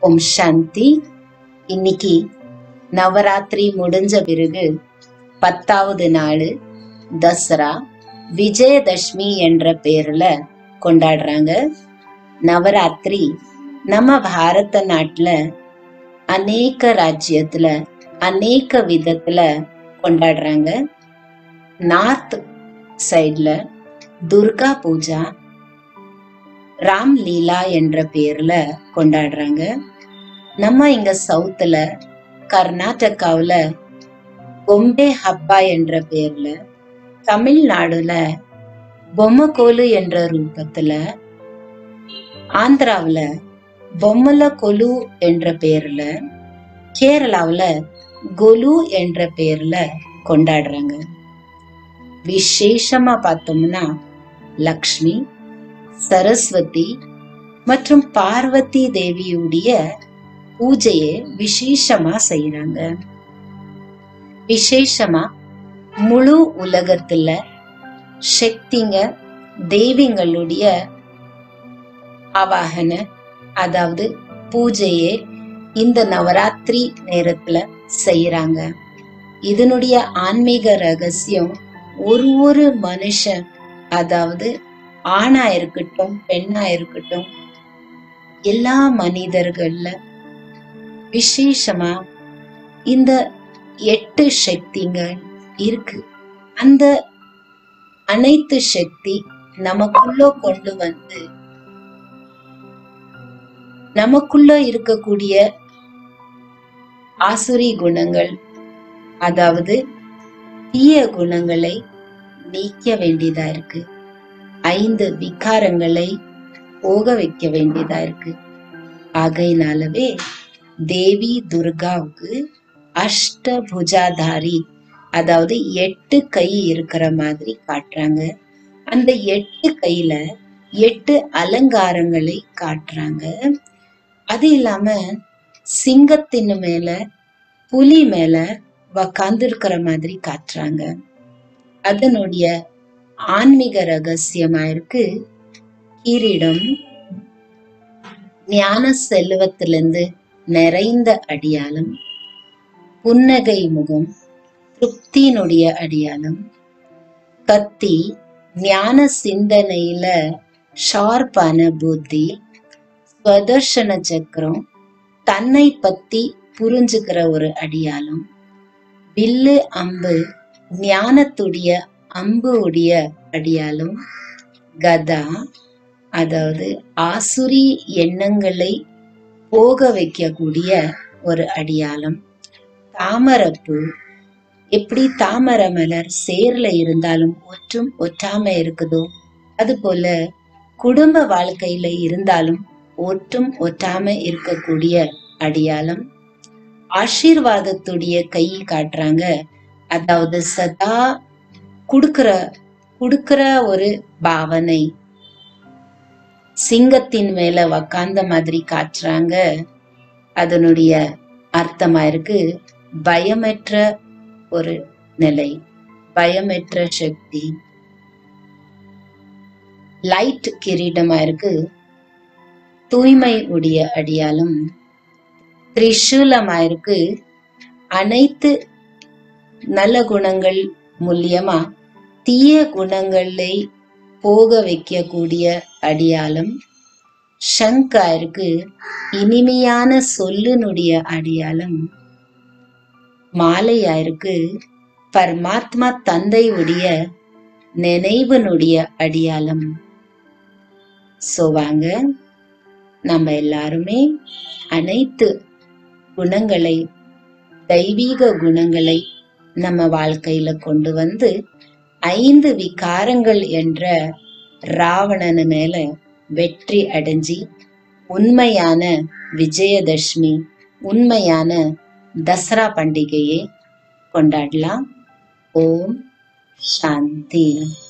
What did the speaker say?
ஓம் சாந்தி இன்னைக்கு நவராத்திரி முடிஞ்ச பிறகு பத்தாவது நாள் தசரா விஜயதஷ்மி என்ற பேர்ல கொண்டாடுறாங்க நவராத்திரி நம்ம பாரத நாட்டுல அநேக ராஜ்யத்துல அநேக விதத்துல கொண்டாடுறாங்க நார்த் சைட்ல துர்கா பூஜா ராம் லீலா என்ற பேர்ல கொண்டாடுறாங்க நம்ம இங்க சவுத்துல கர்நாடகாவுல பொம்பே ஹப்பா என்ற பேர்ல தமிழ்நாடுல பொம்மக்கோலு என்ற ரூபத்துல ஆந்திராவுல பொம்மல கொலு என்ற பேர்ல கேரளாவுல கொலு என்ற பேர்ல கொண்டாடுறாங்க விசேஷமா பார்த்தோம்னா லக்ஷ்மி சரஸ்வதி மற்றும் பார்வதி தேவியுடைய பூஜையை விசேஷமா செய்யறாங்க விசேஷமா முழு உலகத்துல சக்திங்க தெய்வங்களுடைய ஆவாகன அதாவது பூஜையே இந்த நவராத்திரி நேரத்துல செய்யறாங்க இதனுடைய ஆன்மீக ரகசியம் ஒரு ஒரு மனுஷன் அதாவது ஆணா இருக்கட்டும் பெண்ணா இருக்கட்டும் எல்லா மனிதர்கள்ல விசேஷமா இந்த எட்டு சக்திகள் இருக்கு அந்த அனைத்து சக்தி நமக்குள்ள கொண்டு வந்து நமக்குள்ள இருக்கக்கூடிய ஆசுரி குணங்கள் அதாவது தீய குணங்களை நீக்க வேண்டியதா இருக்கு ஐந்து விகாரங்களை போக வைக்க வேண்டியதா இருக்கு ஆகையினாலவே தேவி துர்காவுக்கு அஷ்டபுஜாதாரி அதாவது எட்டு கை இருக்கிற மாதிரி காட்டுறாங்க அந்த எட்டு கையில எட்டு அலங்காரங்களை காட்டுறாங்க அது இல்லாம சிங்கத்தின் மேல புலி மேல உக்காந்து இருக்கிற மாதிரி காட்டுறாங்க அதனுடைய ஆன்மீக ரகசியமா இருக்கு கிரீடம் ஞான செல்வத்திலிருந்து நிறைந்த அடியாளம் புன்னகை முகம் திருப்தியினுடைய அடியாளம் கத்தி ஞான சிந்தனையில ஷார்ப்பான புத்தி ஸ்வதர்ஷன சக்கரம் தன்னை பத்தி புரிஞ்சுக்கிற ஒரு அடியாளம் வில்லு அம்பு ஞானத்துடைய அம்பு உடைய அடியாளம் கதா அதாவது ஆசுரி எண்ணங்களை போக வைக்கக்கூடிய ஒரு அடியாளம் தாமரப்பூ எப்படி தாமரை மலர் சேர்ல இருந்தாலும் ஒற்றும் ஒற்றாம இருக்குதோ அது போல குடும்ப வாழ்க்கையில இருந்தாலும் ஒற்றும் ஒற்றாம இருக்கக்கூடிய அடியாளம் ஆசீர்வாதத்துடைய கை காட்டுறாங்க அதாவது சதா குடுக்கிற குடுக்கிற ஒரு பாவனை சிங்கத்தின் மேல உக்காந்த மாதிரி காட்டுறாங்க அதனுடைய அர்த்தமா இருக்கு பயமற்ற ஒரு நிலை பயமற்ற சக்தி லைட் கிரீடமா இருக்கு தூய்மை உடைய அடியாலும் திரிசூலமா இருக்கு அனைத்து நல்ல குணங்கள் மூலியமா தீய குணங்களை போக வைக்கக்கூடிய அடியாளம் ஷங்கா இருக்கு இனிமையான சொல்லுனுடைய அடியாளம் மாலையா இருக்கு பரமாத்மா தந்தையுடைய நினைவனுடைய அடியாளம் சோ வாங்க நம்ம எல்லாருமே அனைத்து குணங்களை தெய்வீக குணங்களை நம்ம வாழ்க்கையில கொண்டு வந்து ஐந்து விகாரங்கள் என்ற ராவணன் மேல வெற்றி அடைஞ்சி உண்மையான விஜயதஷ்மி உண்மையான தசரா பண்டிகையை கொண்டாடலாம் ஓம் சாந்தி